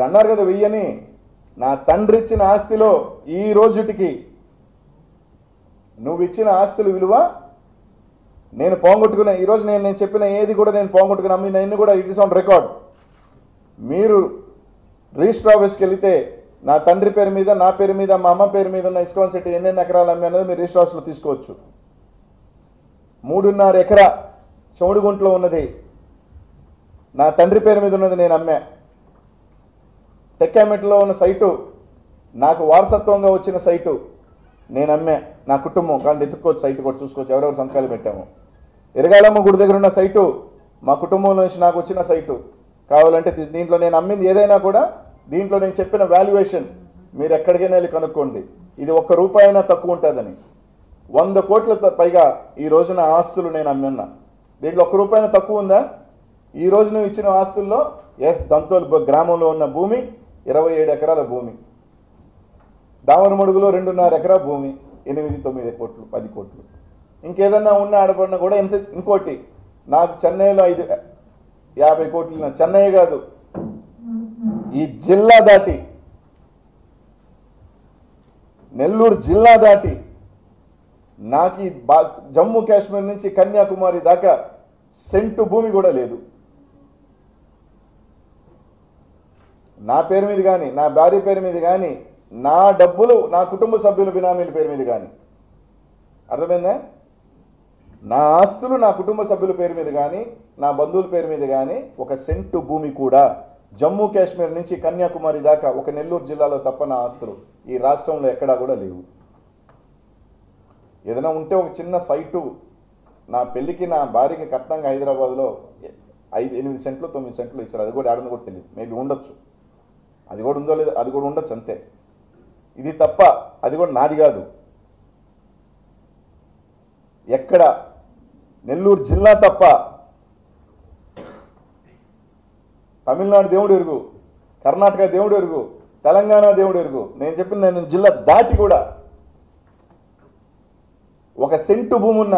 మీరు అన్నారు కదా వెయ్యని నా తండ్రి ఇచ్చిన ఆస్తిలో ఈ రోజుటికి నువ్వు ఇచ్చిన ఆస్తుల విలువ నేను పోగొట్టుకున్న ఈరోజు నేను నేను చెప్పిన ఏది కూడా నేను పోగొట్టుకుని అమ్మిన అన్ని కూడా ఇట్ ఇస్ ఆన్ రికార్డ్ మీరు రిజిస్టర్ ఆఫీస్కి వెళితే నా తండ్రి పేరు మీద నా పేరు మీద మా అమ్మ పేరు మీద ఉన్న ఇస్కాన్ సిటీ ఎన్నెన్ని ఎకరాలు అమ్మి అన్నది మీరు రిజిస్టర్ ఆఫీస్లో తీసుకోవచ్చు మూడున్నర ఎకరా చౌడుగుంట్లో ఉన్నది నా తండ్రి పేరు మీద ఉన్నది నేను అమ్మా టెక్కామెట్లో ఉన్న సైటు నాకు వారసత్వంగా వచ్చిన సైటు నేను అమ్మా నా కుటుంబం కానీ ఎత్తుక్కోవచ్చు సైటు కూడా చూసుకోవచ్చు ఎవరెవరు సంతకాలు పెట్టాము ఎరగాలమ్మ గుడి దగ్గర ఉన్న సైటు మా కుటుంబంలో నుంచి నాకు వచ్చిన సైటు కావాలంటే దీ- దీంట్లో నేను అమ్మింది ఏదైనా కూడా దీంట్లో నేను చెప్పిన వాల్యుయేషన్ మీరు ఎక్కడికైనా వెళ్ళి కనుక్కోండి ఇది ఒక్క రూపాయి అయినా తక్కువ ఉంటుందని వంద కోట్ల త- పైగా ఈ రోజున ఆస్తులు నేను అమ్మిన్నా దీంట్లో ఒక్క రూపాయి అయినా తక్కువ ఉందా ఈ రోజు నువ్వు ఇచ్చిన ఆస్తుల్లో ఎస్ దంతోల్ బ- గ్రామంలో ఉన్న భూమి ఇరవై ఏడు ఎకరాల భూమి దావనమడుగులో రెండున్నర ఎకరా భూమి ఎనిమిది తొమ్మిది కోట్లు పది కోట్లు ఇంకేదన్నా ఉన్న ఆడపడినా కూడా ఎంత ఇంకోటి నాకు చెన్నైలో ఐదు యాభై కోట్లు ఉన్న- చెన్నై కాదు ఈ జిల్లా దాటి నెల్లూరు జిల్లా దాటి నాకు ఈ బా- జమ్మూ కాశ్మీర్ నుంచి కన్యాకుమారి దాకా సెంటు భూమి కూడా లేదు నా పేరు మీద కానీ నా భార్య పేరు మీద కానీ నా డబ్బులు నా కుటుంబ సభ్యుల బినామీల పేరు మీద కానీ అర్థమైందా నా ఆస్తులు నా కుటుంబ సభ్యుల పేరు మీద కానీ నా బంధువుల పేరు మీద కానీ ఒక సెంటు భూమి కూడా జమ్మూ కాశ్మీర్ నుంచి కన్యాకుమారి దాకా ఒక నెల్లూరు జిల్లాలో తప్ప నా ఆస్తులు ఈ రాష్ట్రంలో ఎక్కడా కూడా లేవు ఏదైనా ఉంటే ఒక చిన్న సైటు నా పెళ్లికి నా భార్యకి కట్నంగా హైదరాబాద్లో ఐదు ఎనిమిది సెంట్లు తొమ్మిది సెంట్లు ఇచ్చారు అది కూడా ఆడని కూడా తెలియదు మేబీ ఉండొచ్చు అది కూడా ఉందో లేదో అది కూడా ఉండొచ్చు అంతే ఇది తప్ప అది కూడా నాది కాదు ఎక్కడ నెల్లూరు జిల్లా తప్ప తమిళనాడు దేవుడు ఎరుగు కర్ణాటక దేవుడు ఎరుగు తెలంగాణ దేవుడు ఎరుగు నేను చెప్పిన నేను జిల్లా దాటి కూడా ఒక సెంటు భూమి ఉన్న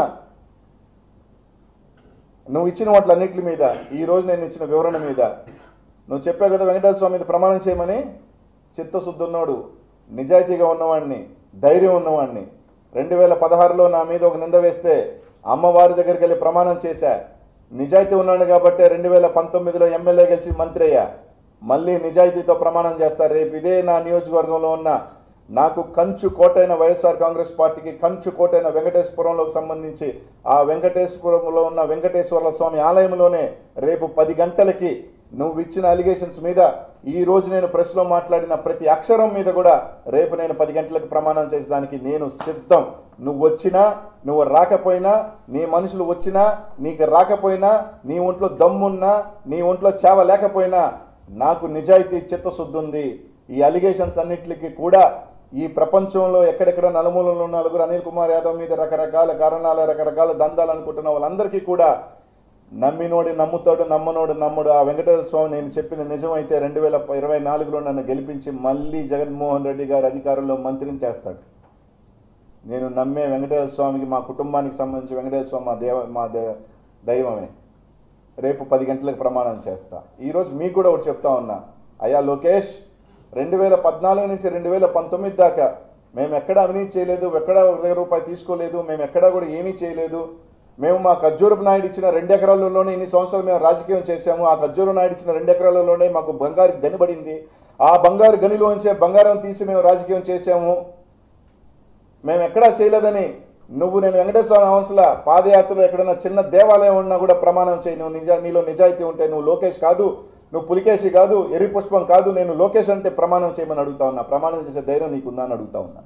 నువ్వు ఇచ్చిన వాటిలన్నిటి మీద ఈ రోజు నేను ఇచ్చిన వివరణ మీద నువ్వు చెప్పావు కదా వెంకటేశ్వర స్వామి మీద ప్రమాణం చేయమని చిత్తశుద్ధి ఉన్నోడు నిజాయితీగా ఉన్నవాడిని ధైర్యం ఉన్నవాడిని రెండు వేల పదహారులో నా మీద ఒక నింద వేస్తే అమ్మవారి దగ్గరికి వెళ్ళి ప్రమాణం చేశా నిజాయితీ ఉన్నాడు కాబట్టి రెండు వేల పంతొమ్మిదిలో ఎమ్మెల్యే గెలిచి మంత్రి అయ్యా మళ్ళీ నిజాయితీతో ప్రమాణం చేస్తా రేపు ఇదే నా నియోజకవర్గంలో ఉన్న నాకు కంచు కోటైన వైఎస్ఆర్ కాంగ్రెస్ పార్టీకి కంచు కోటైన వెంకటేశ్వరంలోకి సంబంధించి ఆ వెంకటేశ్వరంలో ఉన్న వెంకటేశ్వర స్వామి ఆలయంలోనే రేపు పది గంటలకి నువ్వు ఇచ్చిన అలిగేషన్స్ మీద ఈ రోజు నేను ప్రెస్లో మాట్లాడిన ప్రతి అక్షరం మీద కూడా రేపు నేను పది గంటలకు ప్రమాణం చేసేదానికి నేను సిద్ధం నువ్వు వచ్చినా నువ్వు రాకపోయినా నీ మనుషులు వచ్చినా నీకు రాకపోయినా నీ ఒంట్లో దమ్మున్నా నీ ఒంట్లో చేవ లేకపోయినా నాకు నిజాయితీ చిత్తశుద్ధి ఉంది ఈ అలిగేషన్స్ అన్నిటికీ కూడా ఈ ప్రపంచంలో ఎక్కడెక్కడ నలుమూలలో ఉన్న నలుగురు అనిల్ కుమార్ యాదవ్ మీద రకరకాల కారణాలు రకరకాల దందాలు అనుకుంటున్న వాళ్ళందరికీ కూడా నమ్మినోడి నమ్ముతాడు నమ్మనోడు నమ్ముడు ఆ వెంకటేశ్వర స్వామి నేను చెప్పింది నిజమైతే రెండు వేల ఇరవై నాలుగులో నన్ను గెలిపించి మళ్ళీ జగన్మోహన్ రెడ్డి గారు అధికారంలో మంత్రిని చేస్తాడు నేను నమ్మే వెంకటేశ్వర స్వామికి మా కుటుంబానికి సంబంధించి వెంకటేశ్వర స్వామి మా దేవ మా దే- దైవమే రేపు పది గంటలకు ప్రమాణం చేస్తా ఈరోజు మీకు కూడా ఒకటి చెప్తా ఉన్నా అయ్యా లోకేష్ రెండు వేల పద్నాలుగు నుంచి రెండు వేల పంతొమ్మిది దాకా మేము ఎక్కడ అవినీతి చేయలేదు ఎక్కడ ఒక దగ్గర రూపాయి తీసుకోలేదు మేము ఎక్కడా కూడా ఏమీ చేయలేదు మేము మా ఖర్జూరపు నాయుడు ఇచ్చిన రెండు ఎకరాలలోనే ఇన్ని సంవత్సరాలు మేము రాజకీయం చేశాము ఆ ఖర్జూరు నాయుడు ఇచ్చిన రెండు ఎకరాలలోనే మాకు బంగారు గని పడింది ఆ బంగారు గనిలోంచే బంగారం తీసి మేము రాజకీయం చేశాము మేము ఎక్కడా చేయలేదని నువ్వు నేను వెంకటేశ్వర హౌస్ల పాదయాత్రలో ఎక్కడైనా చిన్న దేవాలయం ఉన్నా కూడా ప్రమాణం చేయి నువ్వు నిజా నీలో నిజాయితీ ఉంటే నువ్వు లోకేష్ కాదు నువ్వు పులికేషి కాదు ఎరి పుష్పం కాదు నేను లోకేష్ అంటే ప్రమాణం చేయమని అడుగుతా ఉన్నా ప్రమాణం చేసే ధైర్యం నీకుందా అని అడుగుతా ఉన్నా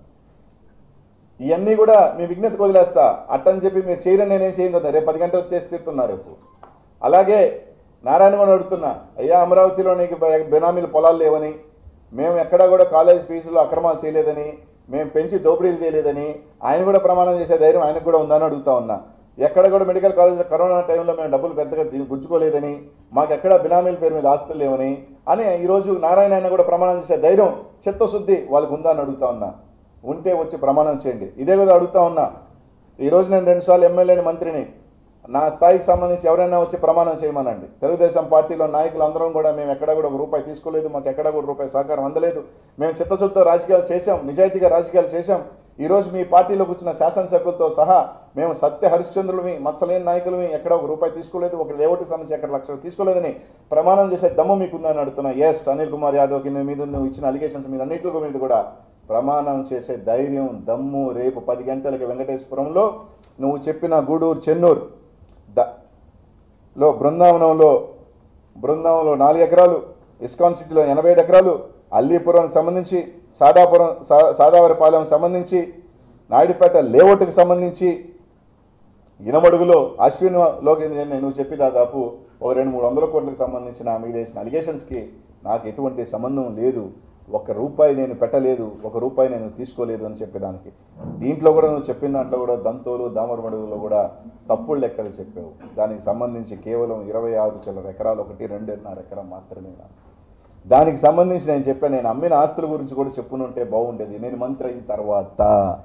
ఇవన్నీ కూడా మీ విజ్ఞతకు వదిలేస్తా అట్టని చెప్పి మీరు చేయరని నేనేం చేయను కదా రేపు పది గంటలకు చేసి తీరుతున్నారు రేపు అలాగే నారాయణ కూడా అడుగుతున్నా అయ్యా అమరావతిలో నీకు బె- బెనామీలు పొలాలు లేవని మేము ఎక్కడా కూడా కాలేజ్ ఫీజులో అక్రమాలు చేయలేదని మేము పెంచి దోపిడీలు చేయలేదని ఆయన కూడా ప్రమాణం చేసే ధైర్యం ఆయనకు కూడా ఉందని అడుగుతా ఉన్నా ఎక్కడ కూడా మెడికల్ కాలేజ్ కరోనా టైంలో మేము డబ్బులు పెద్దగా ది- గుంజుకోలేదని మాకు ఎక్కడ బినామీల పేరు మీద ఆస్తులు లేవని అని ఈరోజు నారాయణ ఆయన కూడా ప్రమాణం చేసే ధైర్యం చిత్తశుద్ధి వాళ్ళకు ఉందా అని అడుగుతా ఉన్నా ఉంటే వచ్చి ప్రమాణం చేయండి ఇదే కదా అడుగుతా ఉన్నా ఈరోజు నేను రెండుసార్లు ఎమ్మెల్యేని మంత్రిని నా స్థాయికి సంబంధించి ఎవరైనా వచ్చి ప్రమాణం చేయమనండి తెలుగుదేశం పార్టీలో నాయకులు అందరం కూడా మేము ఎక్కడ కూడా ఒక రూపాయి తీసుకోలేదు మాకు ఎక్కడ కూడా రూపాయి సహకారం అందలేదు మేము చిత్తశుద్ధితో రాజకీయాలు చేశాం నిజాయితీగా రాజకీయాలు చేశాం ఈ రోజు మీ పార్టీలోకి వచ్చిన శాసనసభ్యులతో సహా మేము సత్య హరిశ్చంద్రులమి మచ్చలేని నాయకులమి ఎక్కడ ఒక రూపాయి తీసుకోలేదు ఒక లేఅవుట్కి సంబంధించి ఎక్కడ లక్షలు తీసుకోలేదని ప్రమాణం చేసే దమ్ము మీకుందని అడుగుతున్నా ఎస్ అనిల్ కుమార్ యాదవ్కి నీ మీద నువ్వు ఇచ్చిన అలిగేషన్స్ మీద అన్నింటి మీద కూడా ప్రమాణం చేసే ధైర్యం దమ్ము రేపు పది గంటలకి వెంకటేశ్వరంలో నువ్వు చెప్పిన గూడూరు చెన్నూరు ద లో బృందావనంలో బృందావనంలో నాలుగు ఎకరాలు ఇస్కాన్ సిటీలో ఎనభై ఏడు ఎకరాలు అల్లీపురం సంబంధించి సాదాపురం సా- సాదావరిపాలెం సంబంధించి నాయుడుపేట లేఅవుట్కి సంబంధించి ఇనమడుగులో అశ్విన్లోకి నేను నువ్వు చెప్పి దాదాపు ఒక రెండు మూడు వందల కోట్లకు సంబంధించిన మీద వేసిన అలిగేషన్స్కి నాకు ఎటువంటి సంబంధం లేదు ఒక రూపాయి నేను పెట్టలేదు ఒక రూపాయి నేను తీసుకోలేదు అని చెప్పేదానికి దీంట్లో కూడా నువ్వు చెప్పిన దాంట్లో కూడా దంతోలు దామరమడుగులో కూడా తప్పుడు లెక్కలు చెప్పావు దానికి సంబంధించి కేవలం ఇరవై ఆరు చిల్లర ఎకరాలు ఒకటి రెండున్నర ఎకరం మాత్రమే నాకు. దానికి సంబంధించి నేను చెప్పాను నేను అమ్మిన ఆస్తుల గురించి కూడా చెప్పునుంటే బాగుండేది నేను మంత్రి అయిన తర్వాత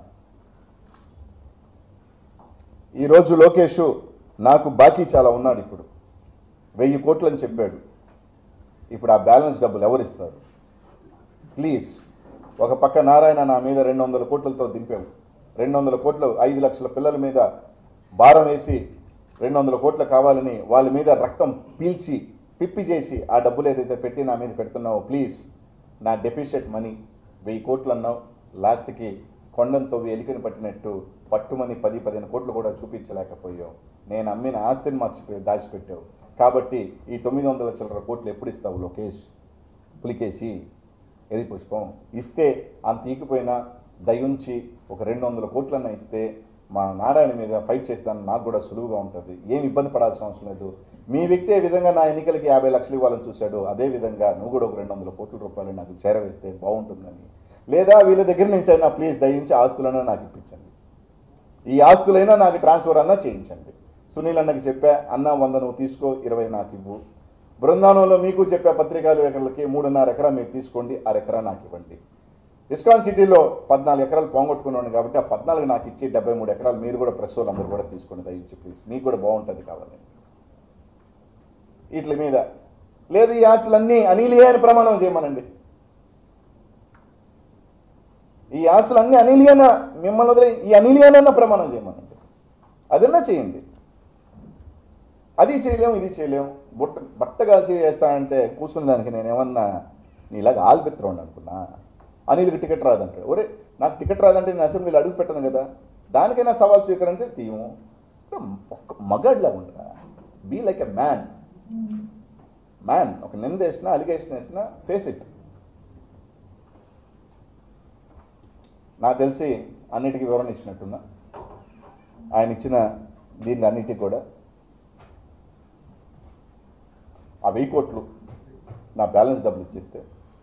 ఈరోజు లోకేష్ నాకు బాకీ చాలా ఉన్నాడు ఇప్పుడు వెయ్యి కోట్లు అని చెప్పాడు ఇప్పుడు ఆ బ్యాలెన్స్ డబ్బులు ఎవరు ఇస్తారు ప్లీజ్ ఒక పక్క నారాయణ నా మీద రెండు వందల కోట్లతో దింపావు రెండు వందల కోట్లు ఐదు లక్షల పిల్లల మీద భారం వేసి రెండు వందల కోట్లు కావాలని వాళ్ళ మీద రక్తం పీల్చి పిప్పి చేసి ఆ డబ్బులు ఏదైతే పెట్టి నా మీద పెడుతున్నావో ప్లీజ్ నా డెఫిషియట్ మనీ వెయ్యి కోట్లు అన్నావు లాస్ట్కి కొండను తవ్వి ఎలికని పట్టినట్టు పట్టుమని పది పదిహేను కోట్లు కూడా చూపించలేకపోయావు నేను అమ్మిన ఆస్తిని మర్చిపోయి దాచిపెట్టావు కాబట్టి ఈ తొమ్మిది వందల చిల్లర కోట్లు ఎప్పుడు ఇస్తావు లోకేష్ పులికేసి ఎది పుష్పం ఇస్తే అంత ఈకిపోయినా దయుంచి ఒక రెండు వందల కోట్లన్నా ఇస్తే మా నారాయణ మీద ఫైట్ చేస్తాను నాకు కూడా సులువుగా ఉంటుంది ఏం ఇబ్బంది పడాల్సిన అవసరం లేదు మీ వ్యక్తి ఏ విధంగా నా ఎన్నికలకి యాభై లక్షలు ఇవ్వాలని చూశాడు అదే విధంగా నువ్వు కూడా ఒక రెండు వందల కోట్ల రూపాయలు నాకు చేరవేస్తే బాగుంటుందని లేదా వీళ్ళ దగ్గర నుంచి అయినా ప్లీజ్ దయించి ఆస్తులైనా నాకు ఇప్పించండి ఈ ఆస్తులైనా నాకు ట్రాన్స్ఫర్ అన్నా చేయించండి సునీల్ అన్నకి చెప్పా అన్న వంద నువ్వు తీసుకో ఇరవై నాకు ఇవ్వు బృందావనంలో మీకు చెప్పే పత్రికలు ఎకరాలకి మూడున్నర ఎకరా మీరు తీసుకోండి ఆరు ఎకరా నాకు ఇవ్వండి ఇస్కాన్ సిటీలో పద్నాలుగు ఎకరాలు పోగొట్టుకున్నాను కాబట్టి ఆ పద్నాలుగు నాకు ఇచ్చి డెబ్బై మూడు ఎకరాలు మీరు కూడా ప్రెస్ వాళ్ళు అందరూ కూడా తీసుకోండి దయచేసి ప్లీజ్ మీకు కూడా బాగుంటుంది కావాలి వీటి మీద లేదు ఈ ఆస్తులన్నీ అనీలియే అని ప్రమాణం చేయమనండి ఈ ఆస్తులన్నీ అనీలియన మిమ్మల్ని వదిలే ఈ అనీలియనన్న ప్రమాణం చేయమనండి అదన్నా చేయండి అది చేయలేం ఇది చేయలేం బుట్ట బట్టగా చేస్తానంటే కూర్చున్న దానికి నేను ఏమన్నా నీలాగా ఆల్బెత్తుకోండి అనుకున్నా అనిల్కి టికెట్ రాదంటాడు ఒరే నాకు టికెట్ రాదంటే నేను అసెంబ్లీలో అడుగు పెట్టను కదా దానికైనా సవాల్ స్వీకరించే తీయము ఒక్క మగాడిలా ఉండరా be like a man man ఒక నింద వేసినా అలిగేషన్ వేసినా ఫేస్ ఇట్ నాకు తెలిసి అన్నిటికీ వివరణ ఇచ్చినట్టున్నా ఆయన ఇచ్చిన దీన్ని అన్నిటికీ కూడా ఆ వెయ్యి కోట్లు నా బ్యాలెన్స్ డబ్బులు ఇచ్చేస్తే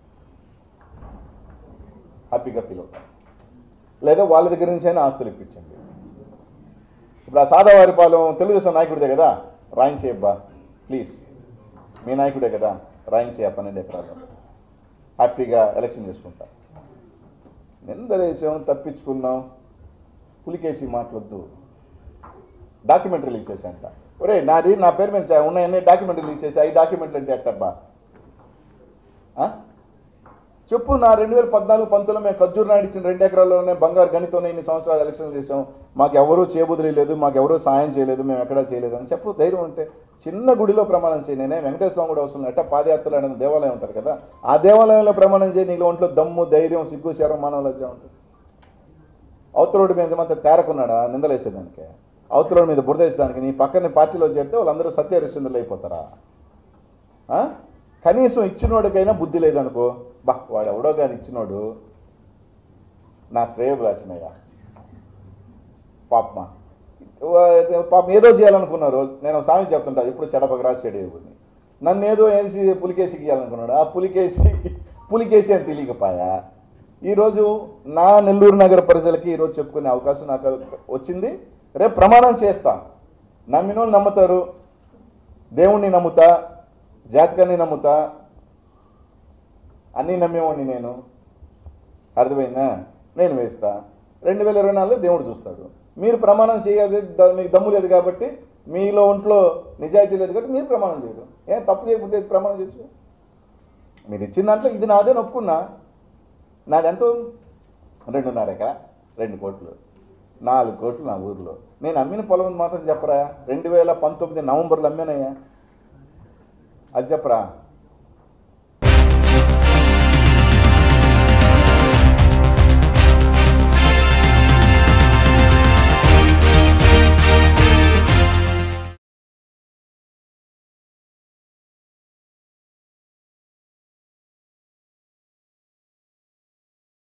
హ్యాపీగా ఫీల్ అవుతాను లేదా వాళ్ళ దగ్గర నుంచి అయినా ఆస్తులు ఇప్పించండి ఇప్పుడు ఆ సాదావారిపాలెం తెలుగుదేశం నాయకుడిదే కదా రాయించేయబ్బా ప్లీజ్ మీ నాయకుడే కదా రాయించేయ పన్నెండు ఎకరాలు హ్యాపీగా ఎలక్షన్ చేసుకుంటా నిందలేసాం తప్పించుకున్నాం పులికేసి మాటలొద్దు డాక్యుమెంట్ రిలీజ్ చేశాంట ఒరే నాది నా పేరు మీద చా- ఉన్నాయన్నీ డాక్యుమెంట్ రిలీజ్ చేసి ఈ డాక్యుమెంట్లు అంటే ఎట్టబ్బా ఆ? చెప్పు నా రెండు వేల పద్నాలుగు పంతొమ్మిది మేము ఖర్జూర్ నాయుడు ఇచ్చిన రెండు ఎకరాల్లోనే బంగారు గనితోనే ఇన్ని సంవత్సరాలు ఎలక్షన్లు చేసాం మాకు ఎవరూ చేబుదిరి లేదు మాకు ఎవరూ సాయం చేయలేదు మేము ఎక్కడా చేయలేదు అని చెప్పు ధైర్యం ఉంటే చిన్న గుడిలో ప్రమాణం చేయి నేనే వెంకటేశ్వర స్వామి కూడా అవసరం లేదు. ఎట్టా పాదయాత్రలు అనేది దేవాలయం ఉంటుంది కదా ఆ దేవాలయంలో ప్రమాణం చేయి నీలో ఒంట్లో దమ్ము ధైర్యం సిగ్గు శరం మానవ లజ్జ ఉంటుంది అవతలోడి మీద మాత్రం తేరకున్నాడా నిందలేసేదానికి అవతలోడి మీద బురదేసేదానికి నీ పక్కన పార్టీలో చేరితే వాళ్ళందరూ సత్య హరిశ్చంద్రులు అయిపోతారా ఆ? కనీసం ఇచ్చినోడికైనా బుద్ధి లేదనుకో బా వాడు ఎవడో కానీ ఇచ్చినోడు నా శ్రేయభిలాషనయ్యా పాపమా వా- పాపం ఏదో చేయాలనుకున్నారు నేను ఒక సామెత చెప్తుంటా ఇప్పుడు చెడపగరా చెడేవుని నన్ను ఏదో వేసి పులికేసి గీయాలనుకున్నాడు ఆ పులికేసి పులికేసి అని తెలియకపాయా ఈరోజు నా నెల్లూరు నగర ప్రజలకి ఈరోజు చెప్పుకునే అవకాశం నాకు వచ్చింది రేపు ప్రమాణం చేస్తా నమ్మినోళ్ళు నమ్ముతారు దేవుణ్ణి నమ్ముతా జాతకాన్ని నమ్ముతా అన్నీ నమ్మేవాడిని నేను అర్థమైందా నేను వేస్తా రెండు వేల ఇరవై నాలుగులో దేవుడు చూస్తాడు మీరు ప్రమాణం చేయాలి ద- మీకు దమ్ము లేదు కాబట్టి మీలో ఒంట్లో నిజాయితీ లేదు కాబట్టి మీరు ప్రమాణం చేయరు ఏం తప్పు చేయకపోతే ప్రమాణం చేయొచ్చు మీరు ఇచ్చిన దాంట్లో ఇది నాదే ఒప్పుకున్నా నాది ఎంత రెండున్నర ఎకరా రెండు కోట్లు నాలుగు కోట్లు నా ఊర్లో నేను అమ్మిన పొలం ఉంది మాత్రం చెప్పరా రెండు వేల పంతొమ్మిది నవంబర్లో అమ్మానయ్యా అది చెప్పరా